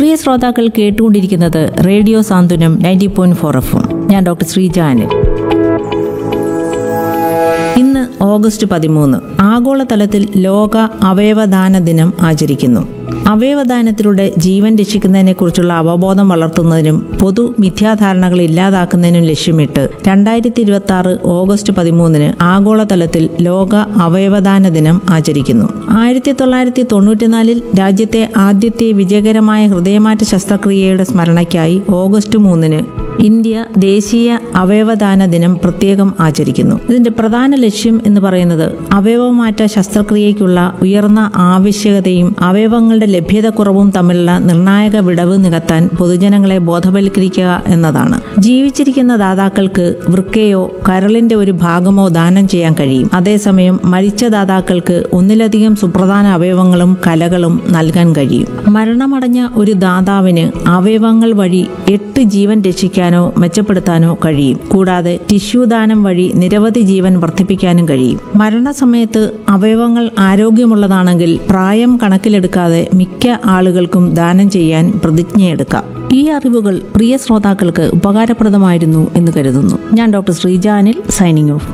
പ്രിയ ശ്രോതാക്കൾ കേട്ടുകൊണ്ടിരിക്കുന്നത് radio Santhwanam ninety point four എഫും ഞാൻ ഡോക്ടർ ശ്രീജാനിൽ ഇന്ന് ഓഗസ്റ്റ് പതിമൂന്ന് ആഗോളതലത്തിൽ ലോക അവയവദാന ദിനം ആചരിക്കുന്നു അവയവദാനത്തിലൂടെ ജീവൻ രക്ഷിക്കുന്നതിനെക്കുറിച്ചുള്ള അവബോധം വളർത്തുന്നതിനും പൊതു മിഥ്യാധാരണകൾ ഇല്ലാതാക്കുന്നതിനും ലക്ഷ്യമിട്ട് രണ്ടായിരത്തി ഇരുപത്തി ആറ് ഓഗസ്റ്റ് പതിമൂന്നിന് ആഗോളതലത്തിൽ ലോക അവയവദാന ദിനം ആചരിക്കുന്നു ആയിരത്തി തൊള്ളായിരത്തി തൊണ്ണൂറ്റിനാലിൽ രാജ്യത്തെ ആദ്യത്തെ വിജയകരമായ ഹൃദയമാറ്റ ശസ്ത്രക്രിയയുടെ സ്മരണയ്ക്കായി ഓഗസ്റ്റ് മൂന്നിന് ഇന്ത്യ ദേശീയ അവയവദാന ദിനം പ്രത്യേകം ആചരിക്കുന്നു ഇതിന്റെ പ്രധാന ലക്ഷ്യം എന്ന് പറയുന്നത് അവയവമാറ്റ ശസ്ത്രക്രിയയ്ക്കുള്ള ഉയർന്ന ആവശ്യകതയും അവയവങ്ങളുടെ ലഭ്യതക്കുറവും തമ്മിലുള്ള നിർണായക വിടവ് നികത്താൻ പൊതുജനങ്ങളെ ബോധവൽക്കരിക്കുക എന്നതാണ് ജീവിച്ചിരിക്കുന്ന ദാതാക്കൾക്ക് വൃക്കയോ കരളിന്റെ ഒരു ഭാഗമോ ദാനം ചെയ്യാൻ കഴിയും അതേസമയം മരിച്ച ദാതാക്കൾക്ക് ഒന്നിലധികം സുപ്രധാന അവയവങ്ങളും കലകളും നൽകാൻ കഴിയും മരണമടഞ്ഞ ഒരു ദാതാവിന് അവയവങ്ങൾ വഴി എട്ട് ജീവൻ രക്ഷിക്കാനോ മെച്ചപ്പെടുത്താനോ കഴിയും കൂടാതെ ടിഷ്യൂ ദാനം വഴി നിരവധി ജീവൻ വർദ്ധിപ്പിക്കാനും കഴിയും മരണസമയത്ത് അവയവങ്ങൾ ആരോഗ്യമുള്ളതാണെങ്കിൽ പ്രായം കണക്കിലെടുക്കാതെ മിക്ക ആളുകൾക്കും ദാനം ചെയ്യാൻ പ്രതിജ്ഞയെടുക്കാം ഈ അറിവുകൾ പ്രിയ ശ്രോതാക്കൾക്ക് ഉപകാരപ്രദമായിരുന്നു എന്ന് കരുതുന്നു ഞാൻ ഡോക്ടർ ശ്രീജാനിൽ സൈനിങ് ഓഫ്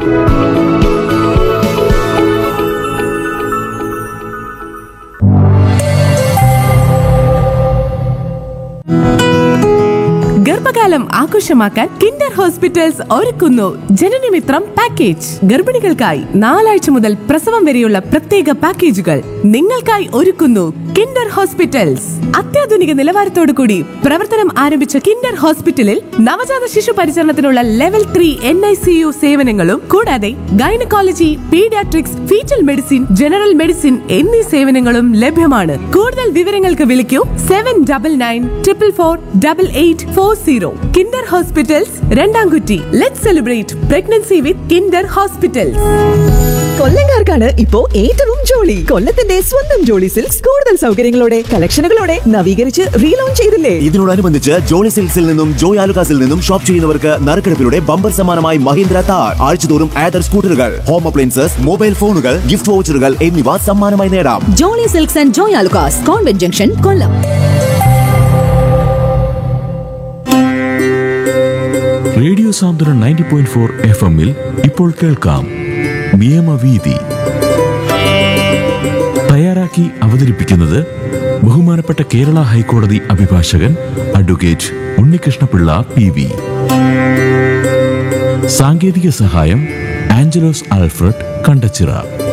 ഗർഭകാലം ആഘോഷമാക്കാൻ കിൻഡർ ഹോസ്പിറ്റൽസ് ഒരുക്കുന്നു ജനനമിത്രം പാക്കേജ് ഗർഭിണികൾക്കായി നാലാഴ്ച മുതൽ പ്രസവം വരെയുള്ള പ്രത്യേക പാക്കേജുകൾ നിങ്ങൾക്കായി ഒരുക്കുന്നു കിൻഡർ ഹോസ്പിറ്റൽസ് അത്യാധുനിക നിലവാരത്തോടു കൂടി പ്രവർത്തനം ആരംഭിച്ച കിൻഡർ ഹോസ്പിറ്റലിൽ നവജാത ശിശു പരിചരണത്തിനുള്ള level three N I C U സേവനങ്ങളും കൂടാതെ gynaecology paediatrics foetal medicine general medicine എന്നീ സേവനങ്ങളും ലഭ്യമാണ് കൂടുതൽ വിവരങ്ങൾക്ക് വിളിക്കൂ seven double nine triple four double eight four zero Kinder hospitals Randamkutty let celebrate pregnancy with Kinder hospitals കൊല്ലങ്കാർക്കാണ് ഇപ്പോ ഏറ്റവും ജോളി കൊല്ലത്തിന്റെ സ്വന്തം ജോളി സിൽക്സ് കൂടുതൽ സൗകര്യങ്ങളോടെ കളക്ഷനുകളോടെ നവീകരിച്ച് റീലോഞ്ച് ചെയ്തില്ലേ ഇതിനോടനുബന്ധിച്ച് ജോളി സിൽക്സിൽ നിന്നും ജോയ് ആലുകാസിൽ നിന്നും ഷോപ്പ് ചെയ്യുന്നവർക്ക് നറുക്കെടുപ്പിലൂടെ ബമ്പർ സമ്മാനമായി മഹീന്ദ്ര താർ ആഴ്ചതോറും ആദർ സ്കൂട്ടറുകൾ ഹോം അപ്ലയൻസസ് മൊബൈൽ ഫോണുകൾ ഗിഫ്റ്റ് വൗച്ചറുകൾ എന്നിവ സമ്മാനമായി നേടാം Jolly Silks and Joy Alukkas convent junction Kollam radio Santhwanam ninety point four F എമ്മിൽ ഇപ്പോൾ കേൾക്കാം നിയമവീതി തയ്യാറാക്കി അവതരിപ്പിക്കുന്നത് ബഹുമാനപ്പെട്ട കേരള ഹൈക്കോടതി അഭിഭാഷകൻ അഡ്വക്കേറ്റ് ഉണ്ണികൃഷ്ണപിള്ള പി വി സാങ്കേതിക സഹായം Angelos Alfred Kandachira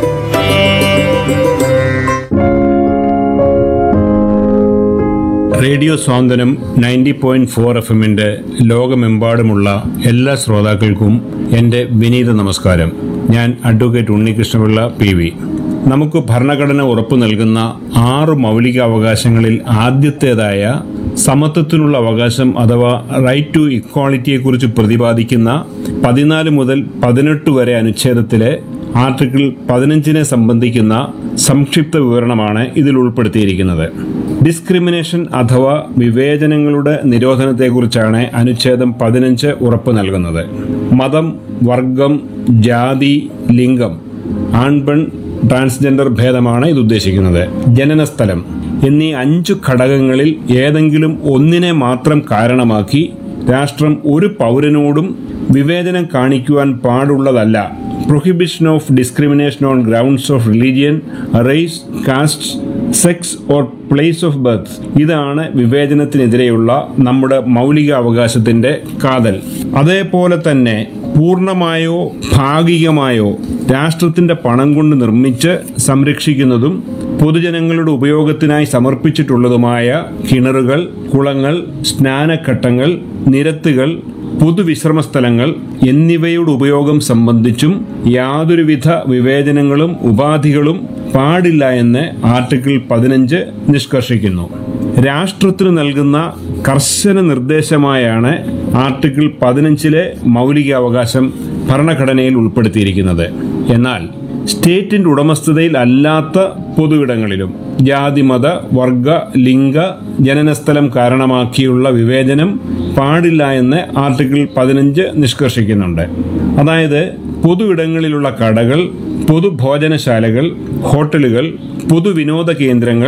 radio Santhwanam ninety point four F എമ്മിന്റെ ലോകമെമ്പാടുമുള്ള എല്ലാ ശ്രോതാക്കൾക്കും എൻ്റെ വിനീത നമസ്കാരം ഞാൻ അഡ്വക്കേറ്റ് ഉണ്ണികൃഷ്ണപിള്ള പി വി നമുക്ക് ഭരണഘടന ഉറപ്പു നൽകുന്ന ആറ് മൗലിക അവകാശങ്ങളിൽ ആദ്യത്തേതായ സമത്വത്തിനുള്ള അവകാശം അഥവാ റൈറ്റ് ടു ഇക്വാളിറ്റിയെക്കുറിച്ച് പ്രതിപാദിക്കുന്ന പതിനാല് മുതൽ പതിനെട്ട് വരെ അനുച്ഛേദത്തിലെ ആർട്ടിക്കിൾ പതിനഞ്ചിനെ സംബന്ധിക്കുന്ന സംക്ഷിപ്ത വിവരണമാണ് ഇതിൽ ഉൾപ്പെടുത്തിയിരിക്കുന്നത് ഡിസ്ക്രിമിനേഷൻ അഥവാ വിവേചനങ്ങളുടെ നിരോധനത്തെക്കുറിച്ചാണ് അനുച്ഛേദം പതിനഞ്ച് ഉറപ്പു നൽകുന്നത് മതം വർഗം ജാതി ലിംഗം ആൺപെൺ ട്രാൻസ്ജെൻഡർ ഭേദമാണ് ഇത് ഉദ്ദേശിക്കുന്നത് ജനനസ്ഥലം എന്നീ അഞ്ചു ഘടകങ്ങളിൽ ഏതെങ്കിലും ഒന്നിനെ മാത്രം കാരണമാക്കി രാഷ്ട്രം ഒരു പൗരനോടും വിവേചനം കാണിക്കുവാൻ പാടുള്ളതല്ല prohibition of discrimination on grounds of religion race caste sex or place of birth ഇതാണ് വിവേചനത്തിനെതിരെയുള്ള നമ്മുടെ മൗലിക അവകാശത്തിന്റെ കാതൽ അതേപോലെ തന്നെ പൂർണ്ണമായോ ഭാഗികമായോ രാഷ്ട്രത്തിന്റെ പണം കൊണ്ട് നിർമ്മിച്ച് സംരക്ഷിക്കുന്നതും പൊതുജനങ്ങളുടെ ഉപയോഗത്തിനായി സമർപ്പിച്ചിട്ടുള്ളതുമായ കിണറുകൾ കുളങ്ങൾ സ്നാനഘട്ടങ്ങൾ നിരത്തുകൾ പൊതുവിശ്രമ സ്ഥലങ്ങൾ എന്നിവയുടെ ഉപയോഗം സംബന്ധിച്ചും യാതൊരുവിധ വിവേചനങ്ങളും ഉപാധികളും പാടില്ല എന്ന് ആർട്ടിക്കിൾ പതിനഞ്ച് നിഷ്കർഷിക്കുന്നു രാഷ്ട്രത്തിന് നൽകുന്ന കർശന നിർദ്ദേശമായാണ് ആർട്ടിക്കിൾ പതിനഞ്ചിലെ മൗലികാവകാശം ഭരണഘടനയിൽ ഉൾപ്പെടുത്തിയിരിക്കുന്നത് എന്നാൽ സ്റ്റേറ്റിന്റെ ഉടമസ്ഥതയിൽ അല്ലാത്ത പൊതുവിടങ്ങളിലും ജാതിമത വർഗ ലിംഗ ജനനസ്ഥലം കാരണമാക്കിയുള്ള വിവേചനം പാടില്ല എന്ന് ആർട്ടിക്കിൾ പതിനഞ്ച് നിഷ്കർഷിക്കുന്നുണ്ട് അതായത് പൊതുവിടങ്ങളിലുള്ള കടകൾ പൊതുഭോജനശാലകൾ ഹോട്ടലുകൾ പൊതുവിനോദ കേന്ദ്രങ്ങൾ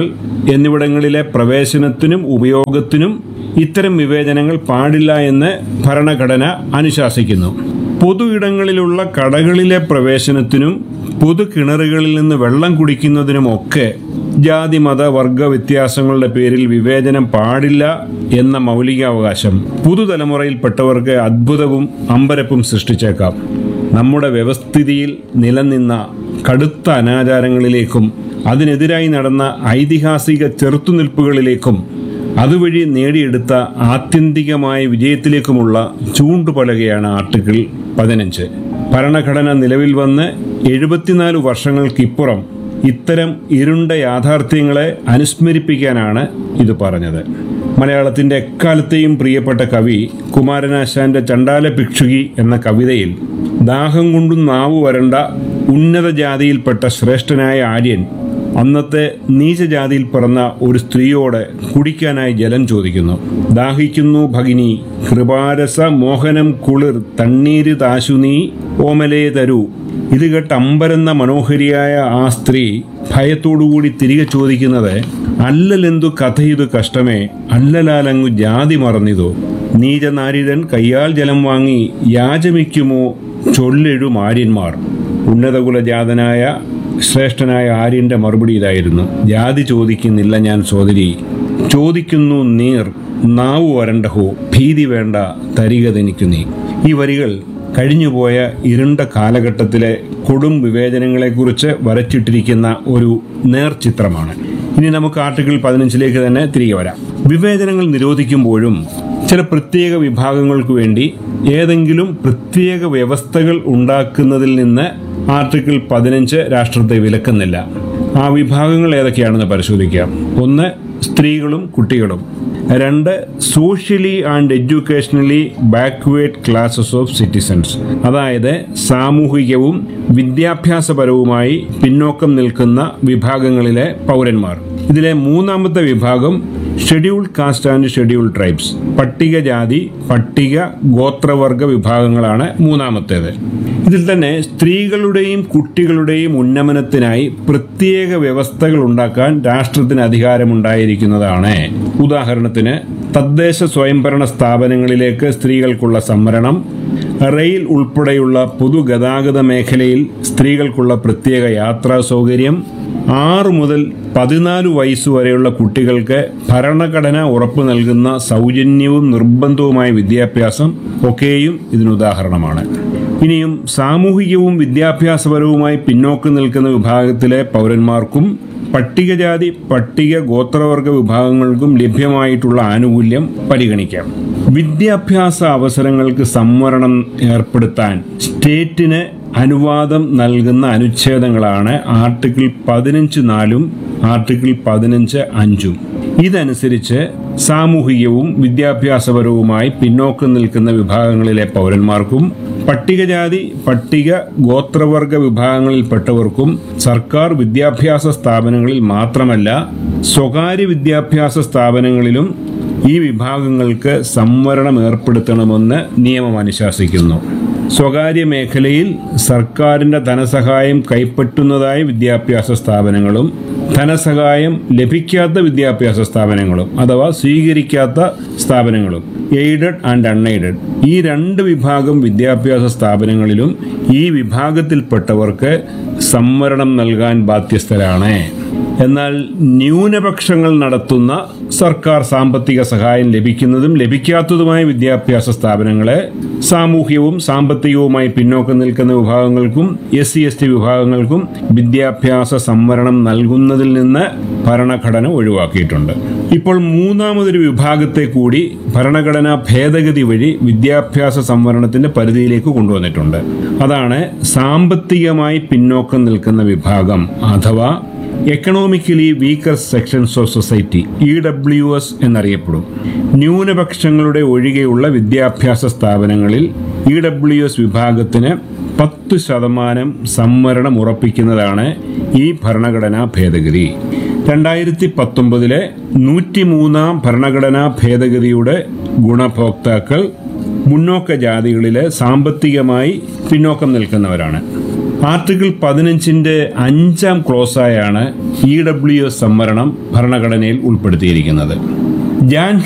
എന്നിവിടങ്ങളിലെ പ്രവേശനത്തിനും ഉപയോഗത്തിനും ഇത്തരം വിവേചനങ്ങൾ പാടില്ല എന്ന് ഭരണഘടന അനുശാസിക്കുന്നു പൊതു ഇടങ്ങളിലുള്ള കടകളിലെ പ്രവേശനത്തിനും പൊതു കിണറുകളിൽ നിന്ന് വെള്ളം കുടിക്കുന്നതിനുമൊക്കെ ജാതി മത വർഗ വ്യത്യാസങ്ങളുടെ പേരിൽ വിവേചനം പാടില്ല എന്ന മൗലികാവകാശം പുതുതലമുറയിൽപ്പെട്ടവർക്ക് അത്ഭുതവും അമ്പരപ്പും സൃഷ്ടിച്ചേക്കാം നമ്മുടെ വ്യവസ്ഥിതിയിൽ നിലനിന്ന കടുത്ത അനാചാരങ്ങളിലേക്കും അതിനെതിരായി നടന്ന ഐതിഹാസിക ചെറുത്തുനിൽപ്പുകളിലേക്കും അതുവഴി നേടിയെടുത്ത ആത്യന്തികമായ വിജയത്തിലേക്കുമുള്ള ചൂണ്ടുപലകയാണ് ആർട്ടിക്കിൾ പതിനഞ്ച് ഭരണഘടന നിലവിൽ വന്ന് എഴുപത്തിനാല് വർഷങ്ങൾക്കിപ്പുറം ഇത്തരം ഇരുണ്ട യാഥാർത്ഥ്യങ്ങളെ അനുസ്മരിപ്പിക്കാനാണ് ഇത് പറഞ്ഞത് മലയാളത്തിന്റെ എക്കാലത്തെയും പ്രിയപ്പെട്ട കവി കുമാരനാശാന്റെ ചണ്ടാല ഭിക്ഷുകി എന്ന കവിതയിൽ ദാഹം കൊണ്ടും നാവു വരണ്ട ഉന്നത ജാതിയിൽപ്പെട്ട ശ്രേഷ്ഠനായ ആര്യൻ അന്നത്തെ നീചജാതിയിൽ പിറന്ന ഒരു സ്ത്രീയോട് കുടിക്കാനായി ജലം ചോദിക്കുന്നു ദാഹിക്കുന്നു ഭഗിനി കൃപാരസ മോഹനം കുളിർ തണ്ണീര് താശു നീ ഓമലേ തരൂ ഇത് കേട്ട് അമ്പരന്ന മനോഹരിയായ ആ സ്ത്രീ ഭയത്തോടുകൂടി തിരികെ ചോദിക്കുന്നത് അല്ലലെന്തു കഥയിതു കഷ്ടമേ അല്ലലാലങ്ങു ജാതി മറന്നിതോ നീചനാരിതൻ കയ്യാൽ ജലം വാങ്ങി യാചമിക്കുമോ ചൊല്ലെഴു ആര്യന്മാർ ഉന്നതകുലജാതനായ ശ്രേഷ്ഠനായ ആര്യന്റെ മറുപടി ഇതായിരുന്നു ജാതി ചോദിക്കുന്നില്ല ഞാൻ സോദരി ചോദിക്കുന്നു നീർ നാവു വരണ്ടഹോ ഭീതി വേണ്ട തരികതെനിക്കു നീ ഈ വരികൾ കഴിഞ്ഞുപോയ ഇരുണ്ട കാലഘട്ടത്തിലെ കൊടും വിവേചനങ്ങളെക്കുറിച്ച് വരച്ചിട്ടിരിക്കുന്ന ഒരു നേർചിത്രമാണ് ഇനി നമുക്ക് ആർട്ടിക്കിൾ പതിനഞ്ചിലേക്ക് തന്നെ തിരികെ വരാം വിവേചനങ്ങൾ നിരോധിക്കുമ്പോഴും ചില പ്രത്യേക വിഭാഗങ്ങൾക്ക് വേണ്ടി ഏതെങ്കിലും പ്രത്യേക വ്യവസ്ഥകൾ ഉണ്ടാക്കുന്നതിൽ നിന്ന് ആർട്ടിക്കിൾ പതിനഞ്ച് രാഷ്ട്രത്തെ വിലക്കുന്നില്ല ആ വിഭാഗങ്ങൾ ഏതൊക്കെയാണെന്ന് പരിശോധിക്കാം ഒന്ന് സ്ത്രീകളും കുട്ടികളും രണ്ട് socially and educationally backward classes of citizens അതായത് സാമൂഹികവും വിദ്യാഭ്യാസപരവുമായി പിന്നോക്കം നിൽക്കുന്ന വിഭാഗങ്ങളിലെ പൗരന്മാർ ഇതിലെ മൂന്നാമത്തെ വിഭാഗം scheduled caste and scheduled tribes പട്ടികജാതി പട്ടിക ഗോത്രവർഗ വിഭാഗങ്ങളാണ് മൂന്നാമത്തേത് ഇതിൽ തന്നെ സ്ത്രീകളുടെയും കുട്ടികളുടെയും ഉന്നമനത്തിനായി പ്രത്യേക വ്യവസ്ഥകൾ ഉണ്ടാക്കാൻ രാഷ്ട്രത്തിന് അധികാരമുണ്ടായിരിക്കുന്നതാണ് ഉദാഹരണത്തിന് തദ്ദേശ സ്വയംഭരണ സ്ഥാപനങ്ങളിലേക്ക് സ്ത്രീകൾക്കുള്ള സംവരണം റെയിൽ ഉൾപ്പെടെയുള്ള പൊതുഗതാഗത മേഖലയിൽ സ്ത്രീകൾക്കുള്ള പ്രത്യേക യാത്രാ സൗകര്യം ആറ് മുതൽ പതിനാല് വയസ്സ് വരെയുള്ള കുട്ടികൾക്ക് ഭരണഘടന ഉറപ്പു നൽകുന്ന സൗജന്യവും നിർബന്ധവുമായ വിദ്യാഭ്യാസം ഒക്കെയും ഇതിനുദാഹരണമാണ് ഇനിയും സാമൂഹികവും വിദ്യാഭ്യാസപരവുമായി പിന്നോക്കം നിൽക്കുന്ന വിഭാഗത്തിലെ പൗരന്മാർക്കും പട്ടികജാതി പട്ടിക ഗോത്രവർഗ വിഭാഗങ്ങൾക്കും ലഭ്യമായിട്ടുള്ള ആനുകൂല്യം പരിഗണിക്കാം വിദ്യാഭ്യാസ അവസരങ്ങൾക്ക് സംവരണം ഏർപ്പെടുത്താൻ സ്റ്റേറ്റിന് അനുവാദം നൽകുന്ന അനുച്ഛേദങ്ങളാണ് ആർട്ടിക്കിൾ പതിനഞ്ച് നാലും ആർട്ടിക്കിൾ പതിനഞ്ച് അഞ്ചും ഇതനുസരിച്ച് സാമൂഹികവും വിദ്യാഭ്യാസപരവുമായി പിന്നോക്കം നിൽക്കുന്ന വിഭാഗങ്ങളിലെ പൗരന്മാർക്കും പട്ടികജാതി പട്ടിക ഗോത്രവർഗ വിഭാഗങ്ങളിൽപ്പെട്ടവർക്കും സർക്കാർ വിദ്യാഭ്യാസ സ്ഥാപനങ്ങളിൽ മാത്രമല്ല സ്വകാര്യ വിദ്യാഭ്യാസ സ്ഥാപനങ്ങളിലും ഈ വിഭാഗങ്ങൾക്ക് സംവരണം ഏർപ്പെടുത്തണമെന്ന് നിയമം അനുശാസിക്കുന്നു സ്വകാര്യ മേഖലയിൽ സർക്കാരിന്റെ ധനസഹായം കൈപ്പറ്റുന്നതായ വിദ്യാഭ്യാസ സ്ഥാപനങ്ങളും ധനസഹായം ലഭിക്കാത്ത വിദ്യാഭ്യാസ സ്ഥാപനങ്ങളും അഥവാ സ്വീകരിക്കാത്ത സ്ഥാപനങ്ങളും എയ്ഡഡ് ആൻഡ് അൺഎയ്ഡഡ് ഈ രണ്ട് വിഭാഗം വിദ്യാഭ്യാസ സ്ഥാപനങ്ങളിലും ഈ വിഭാഗത്തിൽപ്പെട്ടവർക്ക് സംവരണം നൽകാൻ ബാധ്യസ്ഥരാണ് എന്നാൽ ന്യൂനപക്ഷങ്ങൾ നടത്തുന്ന സർക്കാർ സാമ്പത്തിക സഹായം ലഭിക്കുന്നതും ലഭിക്കാത്തതുമായ വിദ്യാഭ്യാസ സ്ഥാപനങ്ങളെ സാമൂഹ്യവും സാമ്പത്തികവുമായി പിന്നോക്കം നിൽക്കുന്ന വിഭാഗങ്ങൾക്കും എസ് സി എസ് ടി വിഭാഗങ്ങൾക്കും വിദ്യാഭ്യാസ സംവരണം നൽകുന്നതിൽ നിന്ന് ഭരണഘടന ഒഴിവാക്കിയിട്ടുണ്ട് ഇപ്പോൾ മൂന്നാമതൊരു വിഭാഗത്തെ കൂടി ഭരണഘടനാ ഭേദഗതി വഴി വിദ്യാഭ്യാസ സംവരണത്തിന്റെ പരിധിയിലേക്ക് കൊണ്ടുവന്നിട്ടുണ്ട് അതാണ് സാമ്പത്തികമായി പിന്നോക്കം നിൽക്കുന്ന വിഭാഗം അഥവാ economically weaker sections of society E W S എന്നറിയപ്പെടും ന്യൂനപക്ഷങ്ങളുടെ ഒഴികെയുള്ള വിദ്യാഭ്യാസ സ്ഥാപനങ്ങളിൽ ഇ ഡബ്ല്യു എസ് വിഭാഗത്തിന് പത്ത് ശതമാനം സംവരണം ഉറപ്പിക്കുന്നതാണ് ഈ ഭരണഘടനാ ഭേദഗതി രണ്ടായിരത്തി പത്തൊമ്പതിലെ നൂറ്റിമൂന്നാം ഭരണഘടനാ ഭേദഗതിയുടെ ഗുണഭോക്താക്കൾ മുന്നോക്ക ജാതികളിലെ സാമ്പത്തികമായി പിന്നോക്കം നിൽക്കുന്നവരാണ് ആർട്ടിക്കിൾ പതിനഞ്ചിന്റെ അഞ്ചാം ക്ലോസായാണ് ഇ ഡബ്ല്യു എസ് സംവരണം ഭരണഘടനയിൽ ഉൾപ്പെടുത്തിയിരിക്കുന്നത് ജാൻ